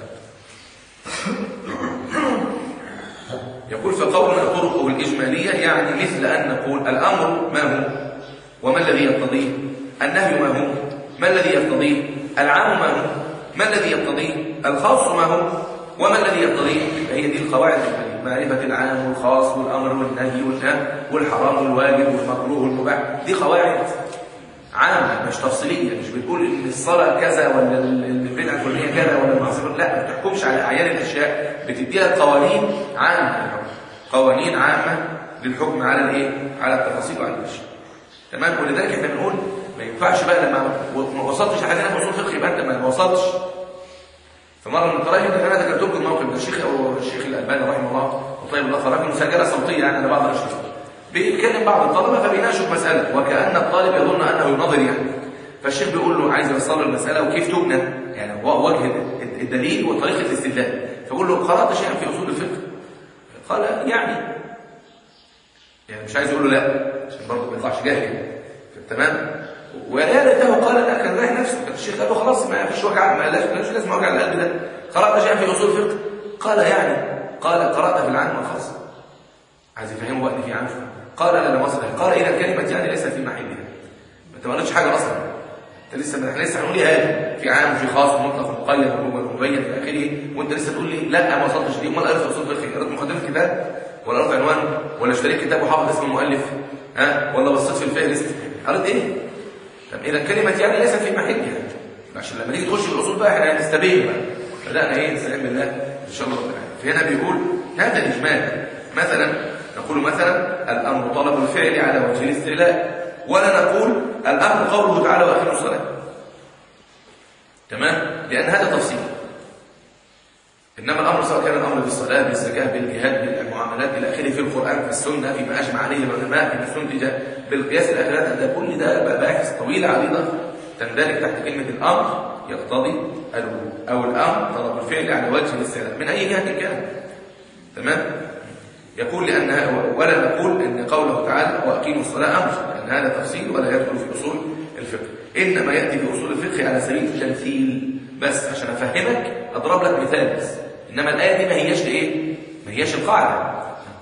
Speaker 1: يقول فقولنا طرقه الاجماليه يعني مثل ان نقول الامر ما هو وما الذي يقتضيه النهي ما هو ما الذي يقتضيه العام ما هو ما الذي يقتضيه الخاص ما هو وما الذي يقتضيه هي دي القواعد الكليه معرفه العام والخاص والامر والنهي والنهي والحرام والواجب والمكروه والمباح دي قواعد عامة مش تفصيلية مش بتقول ان الصلاة كذا ولا البدعة الفلانية كذا ولا المعصية لا ما بتحكمش على أعيان الأشياء بتديها قوانين عامة للحكم قوانين عامة للحكم على الايه؟ على التفاصيل وعلى الأشياء تمام ولذلك احنا بنقول ما ينفعش بقى لما ما وصلتش لحد هنا اصول فقه يبقى انت ما وصلتش فمره من الطرائف ان انا ذكرت لكم موقف الشيخ او الشيخ الالباني رحمه الله وطيب الله ثراك مسجله صوتيه يعني على بعض الاشخاص بيتكلم بعض الطلبه فبيناقشوا مساله وكان الطالب يظن انه يناظر يعني فالشيخ بيقول له عايز يوصل له المساله وكيف تبنى يعني هو وجه الدليل وطريقه الاستدلال فبقول له قرات شيئا في اصول الفقه قال يعني يعني مش عايز يقول له لا عشان برضه ما يطلعش جاهل تمام ويا ليته قال لا كان رايح نفسه كان الشيخ قال له خلاص ما فيش وجع ما لاش لازم وجع القلب ده قرات شيئا في اصول الفقه قال يعني قال قرات في العام والخاص عايز يفهمه وقت في عام قال لا لا مصر قال اذا كلمه يعني ليس في محلها انت ما قلتش حاجه اصلا انت لسه احنا لسه هنقول ايه في عام وفي خاص ومطلق ومقيد ومبين في اخره وانت لسه تقول لي لا ما وصلتش ليه امال قريت اصول الفقه قريت مقدمه الكتاب ولا قريت عنوان ولا اشتريت كتاب وحافظ اسم المؤلف ها ولا بصيت في الفهرست قريت ايه طب اذا كلمه يعني ليست في محلها عشان لما نيجي تخش في الاصول بقى احنا هنستبين بقى بدانا ايه نستعين بالله ان شاء الله رب العالمين فهنا بيقول هذا الاجمال مثلا نقول مثلا الامر طلب الفعل على وجه الاستعلاء ولا نقول الامر قوله تعالى واقيموا الصلاه تمام لان هذا تفصيل انما الامر سواء كان الامر بالصلاه بالزكاه بالجهاد بالمعاملات الى اخره في القران في السنه فيما اجمع عليه العلماء فيما استنتج بالقياس الاخرات ده كل ده مباحث طويله عريضه تندرج تحت كلمه الامر يقتضي الوجوب او الامر طلب الفعل على وجه الاستعلاء من اي جهه كان تمام يقول لان ولا نقول ان قوله تعالى واقيموا الصلاه امر لان هذا تفصيل ولا يدخل في اصول الفقه انما ياتي في اصول الفقه على سبيل التمثيل بس عشان افهمك اضرب لك مثال بس انما الايه دي ما هياش ايه ما هياش القاعده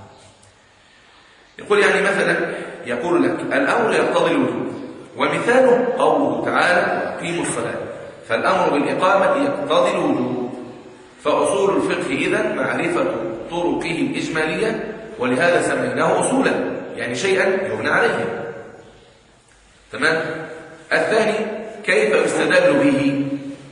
Speaker 1: يقول يعني مثلا يقول لك الامر يقتضي الوجوب ومثاله قوله تعالى واقيموا الصلاه فالامر بالاقامه يقتضي الوجوب فاصول الفقه اذا معرفه طرقه الاجماليه ولهذا سميناه اصولا يعني شيئا يبنى عليه تمام الثاني كيف يستدل به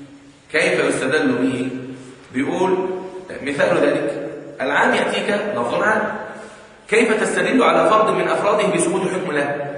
Speaker 1: كيف يستدل به بيقول مثال ذلك العام يأتيك لفظ عام كيف تستدل على فرد من أفراده بثبوت حكم له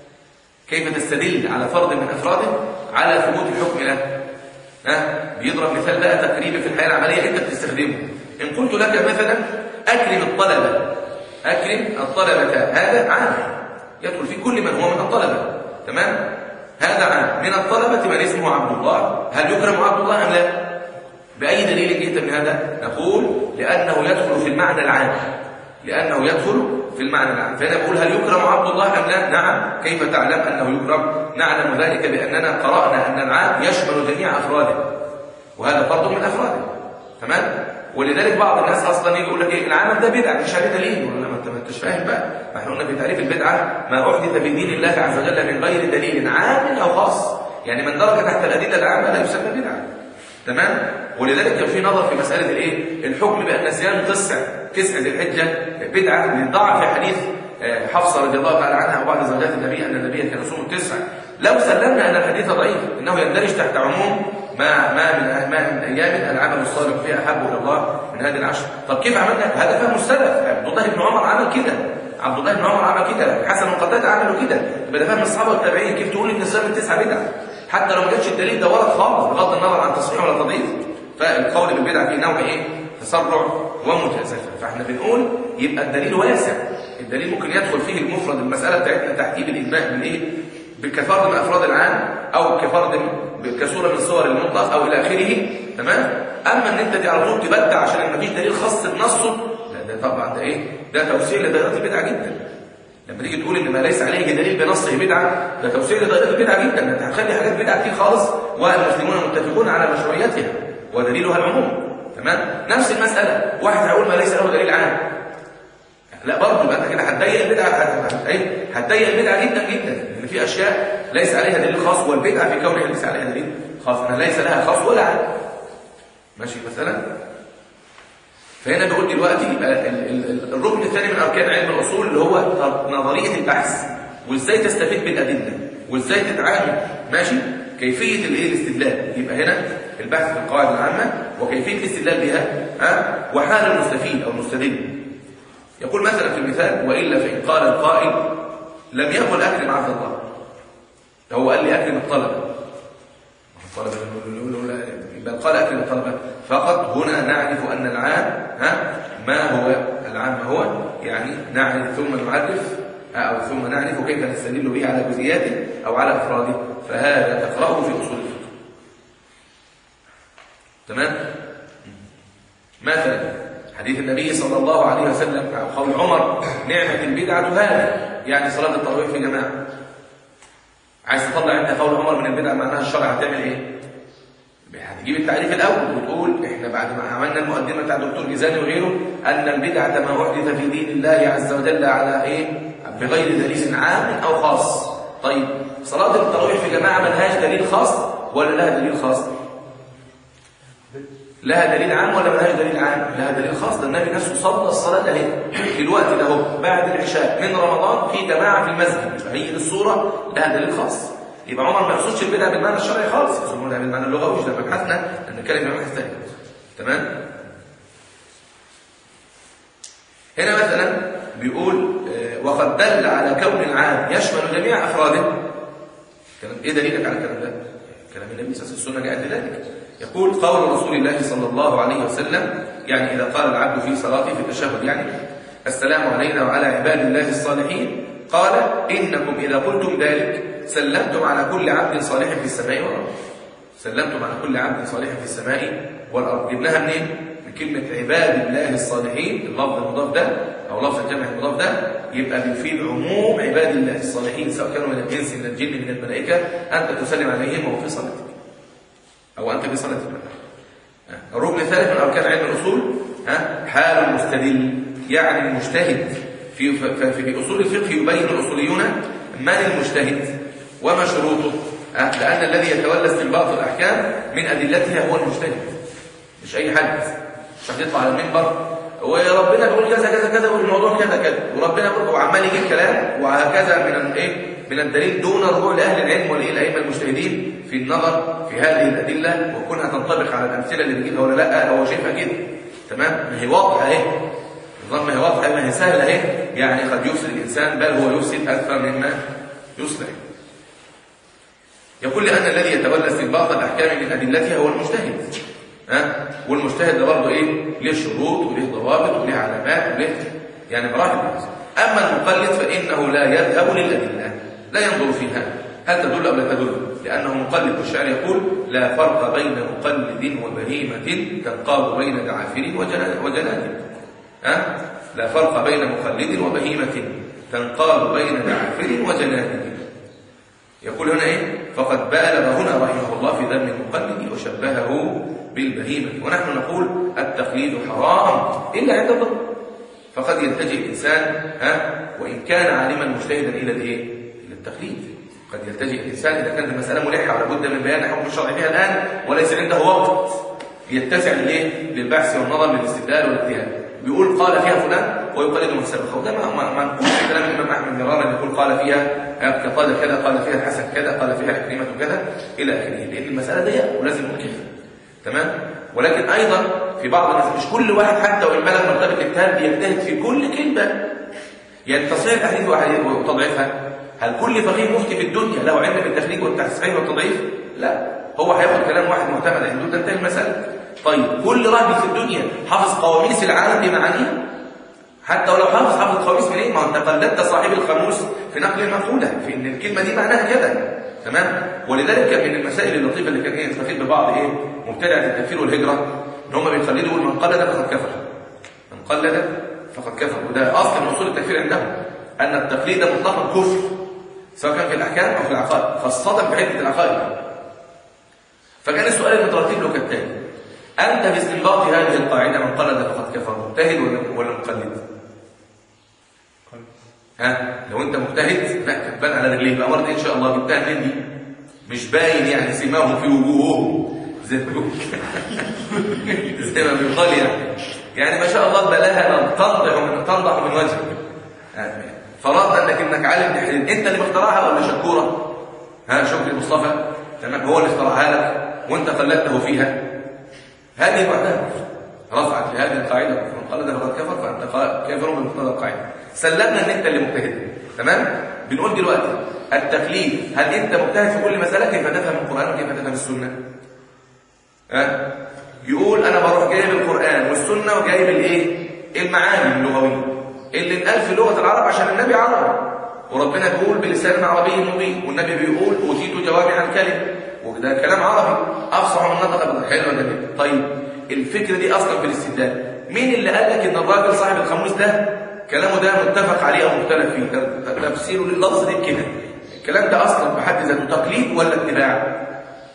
Speaker 1: كيف تستدل على فرد من أفراده على ثبوت الحكم له ها بيضرب مثال بقى تقريبي في الحياة العملية أنت بتستخدمه إن قلت لك مثلا أكرم الطلبة أكرم الطلبة هذا عام يدخل في كل من هو من الطلبة تمام هذا عام من الطلبة من اسمه عبد الله هل يكرم عبد الله أم لا بأي دليل جئت من هذا نقول لأنه يدخل في المعنى العام لأنه يدخل في المعنى العام فأنا بقول هل يكرم عبد الله أم لا نعم كيف تعلم أنه يكرم نعلم ذلك بأننا قرأنا أن العام يشمل جميع أفراده وهذا فرد من أفراده تمام ولذلك بعض الناس اصلا يجي يقول لك ايه العمل ده بدعه مش عليه دليل ولا ما انت ما انتش فاهم بقى ما احنا قلنا في تعريف البدعه ما احدث في دين الله عز وجل من غير دليل عام او خاص يعني من درج تحت الادله العامه لا يسمى بدعه تمام ولذلك كان في نظر في مساله الايه الحكم بان صيام تسع تسع ذي الحجه بدعه للضعف في حديث حفصه رضي الله تعالى عنها وبعض زوجات النبي ان النبي كان يصوم التسع لو سلمنا ان الحديث ضعيف انه يندرج تحت عموم ما ما من ما من ايام العمل الصالح فيها احب الى الله من هذه العشر طب كيف عملنا هذا فهم السلف عبد الله بن عمر عمل كده عبد الله بن عمر عمل كده حسن وقتاده عملوا كده يبقى ده فهم الصحابه والتابعين كيف تقول ان صيام التسعه بدعه حتى لو ما جاتش الدليل ده ورد خالص بغض النظر عن تصحيح ولا تضعيف فالقول بالبدعه فيه نوع ايه تسرع ومجازفه فاحنا بنقول يبقى الدليل واسع الدليل ممكن يدخل فيه المفرد المساله بتاعتنا تحديد الاجماع من ايه كفرد من افراد العام او كفرد كصوره من صور المطلق او الى اخره تمام اما ان انت دي على طول تبدع عشان ما فيش دليل خاص بنصه لا ده طبعا ده ايه ده توسيع لدائره البدعه جدا لما تيجي تقول ان ما ليس عليه دليل بنصه بدعه ده توسيع لدائره البدعه جدا انت هتخلي حاجات بدعه كتير خالص والمسلمون متفقون على مشروعيتها ودليلها العموم تمام نفس المساله واحد هيقول ما ليس له دليل عام لا برضه يبقى انت كده هتضيق البدعه هتضيق البدعه جدا جدا لان في اشياء ليس عليها دليل خاص والبدعه في كونها ليس عليها دليل خاص انها ليس لها خاص ولا عام ماشي مثلا فهنا بقول دلوقتي يبقى الركن الثاني من اركان علم الاصول اللي هو نظريه البحث وازاي تستفيد بالادله وازاي تتعامل ماشي كيفيه الايه الاستدلال يبقى هنا البحث في القواعد العامه وكيفيه الاستدلال بها ها وحال المستفيد او المستدل يقول مثلا في المثال والا فان قال القائل لم يقل اكرم عبد الله هو قال لي اكرم الطلبه الطلبه بل قال اكرم الطلبه فقط هنا نعرف ان العام ها ما هو العام هو يعني نعرف ثم نعرف أو ثم نعرف كيف نستدل به على جزئياته أو على أفراده فهذا تقرأه في أصول الفقه تمام؟ مثلا حديث النبي صلى الله عليه وسلم أو قول عمر نعمة البدعة هذه يعني صلاة التراويح في جماعة عايز تطلع انت قول عمر من البدعة معناها الشرع هتعمل ايه؟ هتجيب التعريف الاول وتقول احنا بعد ما عملنا المقدمه بتاع الدكتور جيزاني وغيره ان البدعه ما احدث في دين الله عز وجل على ايه؟ بغير دليل عام او خاص. طيب صلاه التراويح في جماعه ملهاش دليل خاص ولا لها دليل خاص؟ لها دليل عام ولا ملهاش دليل عام؟ لها دليل خاص ده النبي نفسه صلى الصلاه اهي في الوقت ده اهو بعد العشاء من رمضان في جماعه في المسجد فهي الصوره لها دليل خاص. يبقى عمر ما يقصدش البدعه بالمعنى الشرعي خالص يقصد البدعه بالمعنى اللغوي مش لما بحثنا نتكلم بمعنى ثاني تمام هنا مثلا بيقول آه وقد دل على كون العام يشمل جميع افراده كلام ايه دليلك على الكلام ده كلام النبي صلى الله عليه وسلم جاء ذلك يقول قول رسول الله صلى الله عليه وسلم يعني اذا قال العبد في صلاته في التشهد يعني السلام علينا وعلى عباد الله الصالحين قال انكم اذا قلتم ذلك سلمتم على كل عبد صالح في السماء والارض سلمتم على كل عبد صالح في السماء والارض جبناها منين من كلمه عباد الله الصالحين اللفظ المضاف ده او لفظ الجمع المضاف ده يبقى بيفيد عموم عباد الله الصالحين سواء كانوا من الانس من الجن من الملائكه انت تسلم عليهم وهو في صلاتك او انت في صلاتك الركن الثالث من اركان علم الاصول ها حال المستدل يعني المجتهد في في اصول الفقه يبين الاصوليون من المجتهد وما شروطه لأن الذي يتولى استنباط الأحكام من أدلتها هو المجتهد مش أي حد مش هتطلع على المنبر وربنا بيقول كذا كذا كذا والموضوع كذا كذا وربنا بيقول وعمال يجيب كلام وهكذا من الايه من الدليل دون رجوع لاهل العلم والائمه المجتهدين في النظر في هذه الادله وكونها تنطبق على الامثله اللي بيجيبها ولا لا هو شايفها كده تمام ما هي واضحه اهي النظام ما هي واضحه ما هي سهله اهي يعني قد يفسد الانسان بل هو يفسد اكثر مما يصلح يقول لأن الذي يتولى استنباط الأحكام من أدلتها هو المجتهد ها والمجتهد ده برضه إيه له شروط وله ضوابط وله علامات وله يعني مراحل أما المقلد فإنه لا يذهب للأدلة لا ينظر فيها هل تدل أو لا تدل لأنه مقلد والشاعر يقول لا فرق بين مقلد وبهيمة تنقاد بين دعافر وجنان ها لا فرق بين مقلد وبهيمة تنقاد بين دعافر وجنان يقول هنا ايه فقد بالغ هنا رحمه الله في ذم المقلد وشبهه بالبهيمة ونحن نقول التقليد حرام إلا عند الضرب فقد يلتجئ الإنسان ها وإن كان عالما مجتهدا إلى الايه إلى التقليد قد يلتجئ الإنسان إذا كانت المسألة ملحة ولا بد من بيان حكم الشرع فيها الآن وليس عنده وقت يتسع للايه للبحث والنظر للاستدلال والاجتهاد بيقول قال فيها فلان ويقلد من سبقه وده ما نقول في كلام الامام احمد مرارا بيقول قال فيها قال كذا قال فيها الحسن كذا قال فيها الكريمه كذا الى اخره لان المساله ضيقه ولازم نقول كده تمام ولكن ايضا في بعض الناس مش كل واحد حتى وان بلغ مرتبه الاجتهاد بيجتهد في كل كلمه يعني تصحيح الاحاديث وتضعيفها هل كل فقيه مفتي في الدنيا له علم بالتخريج والتصحيح والتضعيف لا هو هياخد كلام واحد معتمد عنده ده انتهى المساله طيب كل راجل في الدنيا حافظ قواميس العالم بمعانيها حتى ولو حافظ حافظ قواميس من ايه ما انت قلدت صاحب القاموس في نقل المقوله في ان الكلمه دي معناها كذا تمام ولذلك من المسائل اللطيفه اللي كان يستفيد ببعض ايه مبتدعه التكفير والهجره ان هم بيقلدوا من قلد فقد كفر من قلد فقد كفر وده اصل من اصول التكفير عندهم ان التقليد مطلقا كفر سواء كان في الاحكام او في العقائد خاصه في حته العقائد فكان السؤال المترتب له كالتالي أنت باستنباط هذه القاعدة من قلد فقد كفر مجتهد ولا مقلد؟ ها لو أنت مجتهد لا كتبان على رجليه بقى مرة إن شاء الله جبتها مني مش باين يعني سماهم في وجوههم زي ما زي ما بيقال يعني يعني ما شاء الله بلاها تنضح من تنضح من وجهك فرض انك انك عالم تحليل انت اللي مخترعها ولا شكوره ها شكري مصطفى تمام هو اللي اخترعها لك وانت قلدته فيها هذه وحدها رفعت لهذه القاعده من قلدها فقد كفر فانت كافر بمقتضى القاعده سلمنا ان انت اللي مجتهد تمام بنقول دلوقتي التقليد هل انت مجتهد في كل مساله كيف تفهم القران وكيف تفهم السنه ها يقول انا بروح جايب القران والسنه وجايب الايه المعاني اللغويه اللي اتقال في لغه العرب عشان النبي عربي وربنا بيقول بلسان عربي مبين والنبي بيقول اوتيت جوامع الكلم وده كلام عربي افصح من نطق حلو جميل طيب الفكره دي اصلا في الاستدلال مين اللي قال لك ان الراجل صاحب الخموس ده كلامه ده متفق عليه او مختلف فيه تفسيره لللفظ دي كده الكلام ده اصلا بحد ذاته تقليد ولا اتباع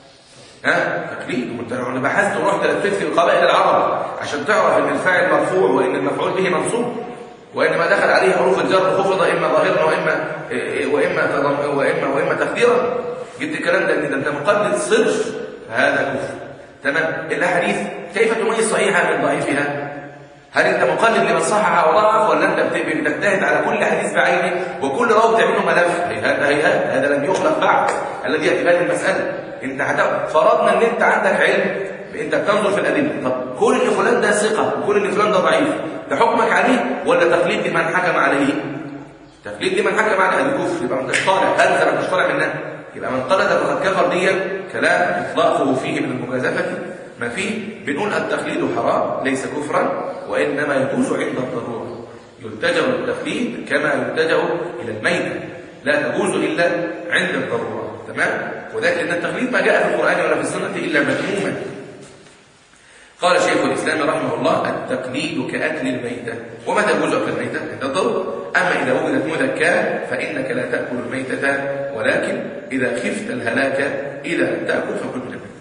Speaker 1: ها تقليد وانت لو بحثت ورحت لفيت في قبائل العرب عشان تعرف ان الفاعل مرفوع وان المفعول به منصوب وان ما دخل عليه حروف الجر خفض اما ظاهرا واما واما واما واما تقديرا جبت الكلام ده ان انت مقلد صرف هذا كفر تمام الاحاديث كيف تميز صحيحها من ضعيفها هل انت مقلد لمن صحح وضعف ولا انت بتجتهد على كل حديث بعينه وكل راوي تعمله ملف هذا هيهات هذا لم يخلق بعد الذي ياتي بهذه المساله انت هت... فرضنا ان انت عندك علم انت بتنظر في الادله طب كل اللي فلان ده ثقه وكل اللي فلان ده ضعيف ده حكمك عليه ولا تقليد لمن حكم عليه تقليد لمن حكم عليه هذا كفر يبقى انت طالع هل مش طالع منها يبقى من قلد فقد كفر دي كلام اطلاقه فيه من المجازفه ما فيه بنقول التقليد حرام ليس كفرا وانما يجوز عند الضروره يلتجا للتقليد كما يلتجا الى الميتة لا تجوز الا عند الضروره تمام وذلك ان التقليد ما جاء في القران ولا في السنه الا مذموما قال شيخ الإسلام رحمه الله التقليد كأكل الميتة وما تجوز أكل الميتة عند الضر أما إذا وجدت مذكاة فإنك لا تأكل الميتة ولكن إذا خفت الهلاك إذا لم تأكل فكل من الميتة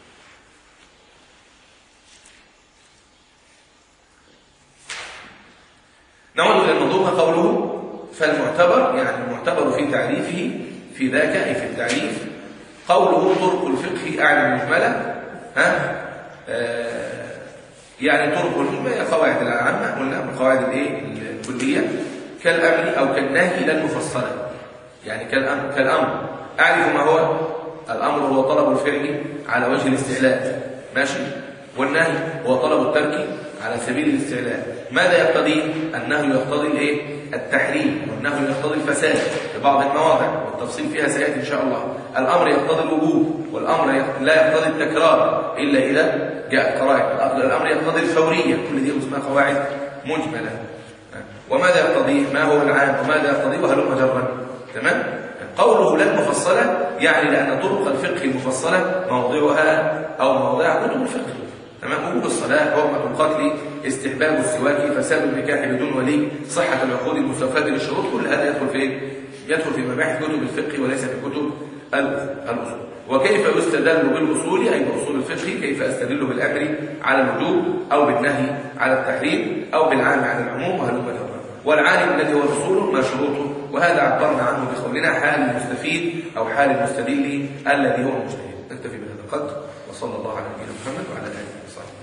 Speaker 1: نعود إلى الموضوع قوله فالمعتبر يعني المعتبر في تعريفه في ذاك أي في التعريف قوله طرق الفقه أعلى مجملة ها آه يعني طرق القواعد العامة قلنا القواعد الايه الكلية كالأمر أو كالنهي لا المفصلة يعني كالأمر, كالأمر أعرف ما هو الأمر هو طلب الفعل على وجه الاستعلاء ماشي والنهي هو طلب الترك على سبيل الاستعلاء ماذا يقتضي النهي يقتضي الايه التحريم والنهي يقتضي الفساد في بعض المواضع والتفصيل فيها سياتي ان شاء الله الامر يقتضي الوجوب والامر لا يقتضي التكرار الا اذا جاءت قواعد الامر يقتضي الفوريه كل دي اسمها قواعد مجمله وماذا يقتضي ما هو العام وماذا يقتضي وهلم جرا تمام قوله لا المفصله يعني لان طرق الفقه المفصله موضعها او موضع كتب الفقه تمام وجوب الصلاة حرمة القتل استحباب السواك فساد النكاح بدون ولي صحة العقود المستفاد للشروط كل هذا يدخل في يدخل في مباحث كتب الفقه وليس في كتب الأصول وكيف يستدل بالأصول أي بأصول الفقه كيف أستدل بالأمر على الوجوب أو بالنهي على التحريم أو بالعام على العموم وهلم جرا والعالم الذي هو الأصول ما شروطه وهذا عبرنا عنه بقولنا حال المستفيد أو حال المستدل الذي هو المجتهد نكتفي بهذا القدر وصلى الله على نبينا محمد وعلى آله وصحبه